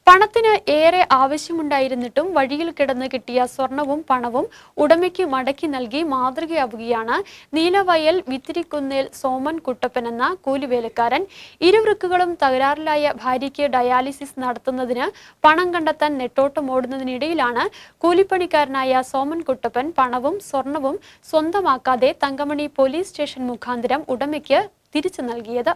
പണത്തിന് ഏറെ ആവശ്യമുണ്ടായിരുന്നിട്ടും വഴിയിൽ കിടന്ന് കിട്ടിയ സ്വർണവും പണവും ഉടമയ്ക്ക് മടക്കി നൽകി മാതൃകയാവുകയാണ് നീലവയൽ വിത്തിരിക്കുന്നേൽ സോമൻ കുട്ടപ്പൻ എന്ന കൂലിവേലക്കാരൻ ഇരുവൃക്കുകളും തകരാറിലായ ഭാര്യയ്ക്ക് ഡയാലിസിസ് നടത്തുന്നതിന് പണം കണ്ടെത്താൻ നെട്ടോട്ടമോടുന്നതിനിടയിലാണ് കൂലിപ്പണിക്കാരനായ സോമൻ കുട്ടപ്പൻ പണവും സ്വർണവും സ്വന്തമാക്കാതെ തങ്കമണി പോലീസ് സ്റ്റേഷൻ മുഖാന്തരം ഉടമയ്ക്ക് തിരിച്ചു നൽകിയത്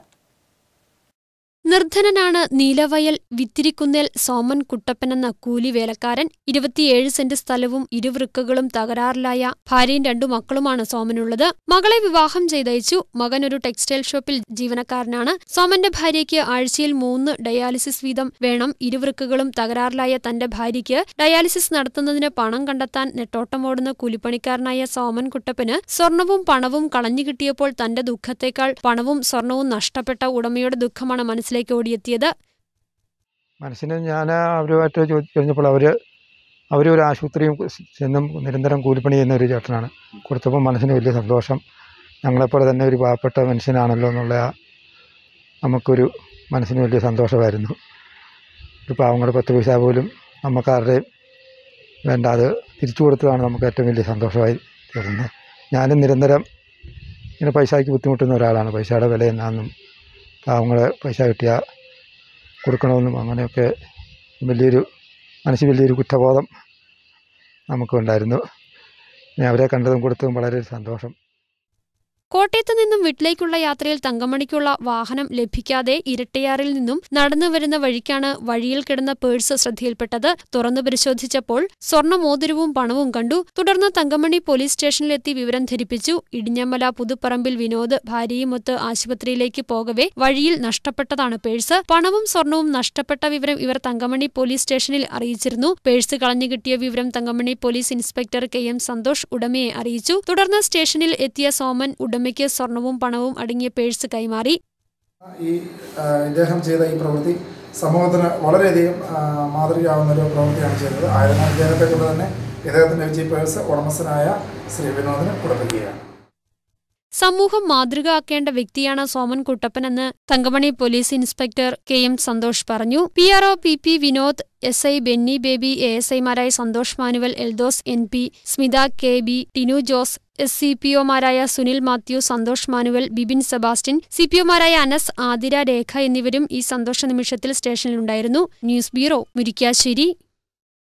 നിർധനനാണ് നീലവയൽ വിത്തിരിക്കുന്നേൽ സോമൻ കുട്ടപ്പൻ എന്ന കൂലി വേലക്കാരൻ ഇരുപത്തിയേഴ് സെന്റ് സ്ഥലവും ഇരുവൃക്കകളും തകരാറിലായ ഭാര്യയും രണ്ടു മക്കളുമാണ് സോമനുള്ളത് മകളെ വിവാഹം ചെയ്തയച്ചു മകൻ ഒരു ടെക്സ്റ്റൈൽ ഷോപ്പിൽ ജീവനക്കാരനാണ് സോമന്റെ ഭാര്യയ്ക്ക് ആഴ്ചയിൽ മൂന്ന് ഡയാലിസിസ് വീതം വേണം ഇരുവൃക്കകളും തകരാറിലായ തന്റെ ഭാര്യയ്ക്ക് ഡയാലിസിസ് നടത്തുന്നതിന് പണം കണ്ടെത്താൻ നെട്ടോട്ടമോടുന്ന കൂലിപ്പണിക്കാരനായ സോമൻ കുട്ടപ്പന് സ്വർണവും പണവും കളഞ്ഞു കിട്ടിയപ്പോൾ തന്റെ ദുഃഖത്തേക്കാൾ പണവും സ്വർണവും നഷ്ടപ്പെട്ട ഉടമയുടെ ദുഃഖമാണ് മനസ്സിലേക്ക് ഓടിയെത്തിയത് മനസ്സിന് ഞാൻ അവരുമായിട്ട് ചോദിച്ചു കഴിഞ്ഞപ്പോൾ അവർ അവർ ഒരു ആശുപത്രിയും ചെന്നും നിരന്തരം കൂലിപ്പണി ചെയ്യുന്ന ഒരു ചേട്ടനാണ് കൊടുത്തപ്പോൾ മനസ്സിന് വലിയ സന്തോഷം ഞങ്ങളെപ്പോലെ തന്നെ ഒരു പാവപ്പെട്ട മനുഷ്യനാണല്ലോ എന്നുള്ള ആ നമുക്കൊരു മനസ്സിന് വലിയ സന്തോഷമായിരുന്നു ഒരു പാവങ്ങളുടെ പത്ത് പൈസ പോലും നമുക്കാരുടെയും വേണ്ട അത് തിരിച്ചു കൊടുത്തതാണ് നമുക്ക് ഏറ്റവും വലിയ സന്തോഷമായി തീർന്നത് ഞാനും നിരന്തരം ഇങ്ങനെ പൈസയ്ക്ക് ബുദ്ധിമുട്ടുന്ന ഒരാളാണ് പൈസയുടെ വില എന്നാന്നും പാവങ്ങളെ പൈസ കിട്ടിയാൽ കൊടുക്കണമെന്നും അങ്ങനെയൊക്കെ വലിയൊരു മനസ്സിൽ വലിയൊരു കുറ്റബോധം നമുക്കുണ്ടായിരുന്നു പിന്നെ അവരെ കണ്ടതും കൊടുത്തതും വളരെ സന്തോഷം കോട്ടയത്ത് നിന്നും വീട്ടിലേക്കുള്ള യാത്രയിൽ തങ്കമണിക്കുള്ള വാഹനം ലഭിക്കാതെ ഇരട്ടയാറിൽ നിന്നും നടന്നു വരുന്ന വഴിക്കാണ് വഴിയിൽ കിടന്ന പേഴ്സ് ശ്രദ്ധയിൽപ്പെട്ടത് തുറന്നു പരിശോധിച്ചപ്പോൾ സ്വർണ്ണ മോതിരവും പണവും കണ്ടു തുടർന്ന് തങ്കമണി പോലീസ് സ്റ്റേഷനിലെത്തി വിവരം ധരിപ്പിച്ചു ഇടിഞ്ഞമ്മല പുതുപ്പറമ്പിൽ വിനോദ് ഭാര്യയുമൊത്ത് ആശുപത്രിയിലേക്ക് പോകവെ വഴിയിൽ നഷ്ടപ്പെട്ടതാണ് പേഴ്സ് പണവും സ്വർണവും നഷ്ടപ്പെട്ട വിവരം ഇവർ തങ്കമണി പോലീസ് സ്റ്റേഷനിൽ അറിയിച്ചിരുന്നു പേഴ്സ് കളഞ്ഞു കിട്ടിയ വിവരം Thankamani police inspector K M Santhosh ഉടമയെ അറിയിച്ചു തുടർന്ന് സ്റ്റേഷനിൽ എത്തിയ സോമൻ ഉടമയ്ക്ക് സ്വർണവും പണവും അടങ്ങിയ പേഴ്സ് കൈമാറി ഈ ആ, ഇദ്ദേഹം ചെയ്ത ഈ പ്രവൃത്തി സമൂഹത്തിന് വളരെയധികം ആ, മാതൃകയാവുന്ന ഒരു പ്രവൃത്തിയാണ് ചെയ്തത് ആയതിനാൽ ഇദ്ദേഹത്തെ കൊണ്ട് തന്നെ ഇദ്ദേഹത്തിൻ്റെ വിജയ് പേഴ്സ് ഉടമസ്ഥനായ ശ്രീ വിനോദിന് കൊടുപ്പിക്കുകയാണ് സമൂഹം മാതൃകയാക്കേണ്ട വ്യക്തിയാണ് സോമൻ കുട്ടപ്പനെന്ന് Thankamani police inspector K M Santhosh പറഞ്ഞു P R O P P Vinod S I Benny Baby A S ഐമാരായ Santhosh Manuel Eldhose N P Smitha K B Tinu Jose S C P ഒമാരായ സുനിൽ മാത്യു സന്തോഷ് മാനുവൽ ബിബിൻ സെബാസ്റ്റ്യൻ സി പി ഒമാരായ അനസ് ആതിര രേഖ എന്നിവരും ഈ സന്തോഷ നിമിഷത്തിൽ സ്റ്റേഷനിലുണ്ടായിരുന്നു ന്യൂസ് ബ്യൂറോ മുരിക്കാശ്ശേരി